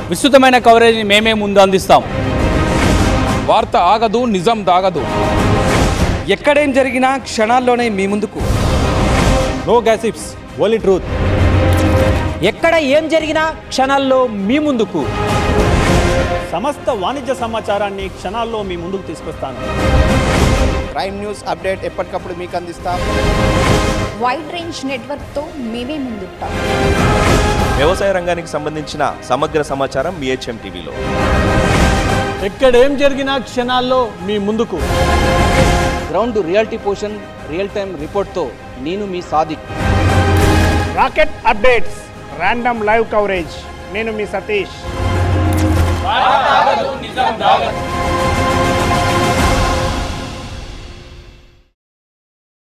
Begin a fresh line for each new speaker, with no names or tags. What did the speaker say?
విస్తృతమైన కవరేజ్ని మేమే ముందు అందిస్తాం
వార్త ఆగదు నిజం దాగదు
ఎక్కడేం జరిగినా క్షణాల్లోనే మీ ముందుకు
నో గ్యాసిప్స్ ఓన్లీ ట్రూత్
ఎక్కడ ఏం జరిగినా క్షణాల్లో మీ ముందుకు
సమస్త వాణిజ్య సమాచారాన్ని క్షణాల్లో మీ ముందుకు తీసుకొస్తాను
ప్రైమ్ న్యూస్ అప్డేట్ ఎప్పటికప్పుడు మీకు అందిస్తాం
వైడ్ రేంజ్ నెట్వర్క్తో మేమే ముందుంటాం
వ్యవసాయ రంగానికి సంబంధించిన సమగ్ర సమాచారం మీ హెచ్ఎం టీవీలో
ఎక్కడ ఏం జరిగినా క్షణాల్లో మీ ముందుకు
గ్రౌండ్ రియాలిటీ పోషన్ రియల్ టైం రిపోర్ట్తో నేను మీ Sadiq
rocket updates random live coverage నేను మీ సతీష్
నిజం దాగదు